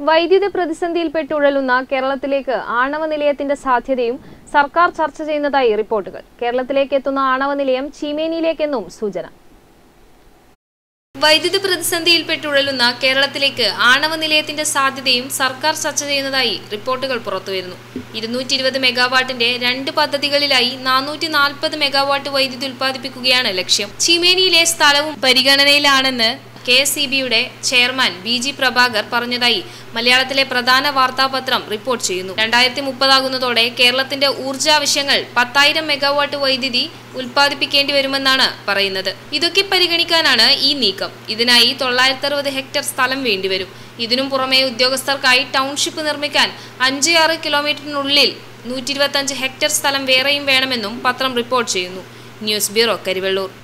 വൈദ്യുതി പ്രതിസന്ധിയിൽപ്പെട്ടുഴലുന്ന കേരളത്തിലേക്ക് ആണവ നിലയത്തിന്റെ സാധ്യതയും സർക്കാർ ചർച്ച ചെയ്യുന്നതായി റിപ്പോർട്ടുകൾ കേരളത്തിലേക്ക് എത്തുന്ന ആണവ നിലയം ചീമേനിയിലേക്കെന്നും സൂചന വൈദ്യുതി പ്രതിസന്ധിയിൽപ്പെട്ടുഴലുന്ന കേരളത്തിലേക്ക് ആണവ നിലയത്തിന്റെ സാധ്യതയും സർക്കാർ ചർച്ച ചെയ്യുന്നതായി റിപ്പോർട്ടുകൾ പുറത്തുവരുന്നു ഇരുന്നൂറ്റി ഇരുപത് മെഗാവാട്ടിന്റെ രണ്ട് പദ്ധതികളിലായി നാനൂറ്റി നാൽപ്പത് മെഗാവാട്ട് വൈദ്യുതി ഉൽപ്പാദിപ്പിക്കുകയാണ് ലക്ഷ്യം ചീമേനിയിലെ സ്ഥലവും പരിഗണനയിലാണെന്ന് കെ എസ് സി ബിയുടെ ചെയർമാൻ ബി ജി പ്രഭാകർ പറഞ്ഞതായി മലയാളത്തിലെ പ്രധാന വാർത്താപത്രം റിപ്പോർട്ട് ചെയ്യുന്നു രണ്ടായിരത്തി മുപ്പതാകുന്നതോടെ കേരളത്തിന്റെ ഊർജാവശ്യങ്ങൾ പത്തായിരം മെഗാവാട്ട് വൈദ്യുതി ഉൽപ്പാദിപ്പിക്കേണ്ടി വരുമെന്നാണ് പറയുന്നത് ഇതൊക്കെ പരിഗണിക്കാനാണ് ഈ നീക്കം ഇതിനായി തൊള്ളായിരത്തി അറുപത് ഹെക്ടർ സ്ഥലം വേണ്ടിവരും ഇതിനും പുറമെ ഉദ്യോഗസ്ഥർക്കായി ടൗൺഷിപ്പ് നിർമ്മിക്കാൻ അഞ്ച് ആറ് കിലോമീറ്ററിനുള്ളിൽ നൂറ്റി ഇരുപത്തഞ്ച് ഹെക്ടർ സ്ഥലം വേറെയും വേണമെന്നും പത്രം റിപ്പോർട്ട് ചെയ്യുന്നു ന്യൂസ് ബ്യൂറോ കരിവെള്ളൂർ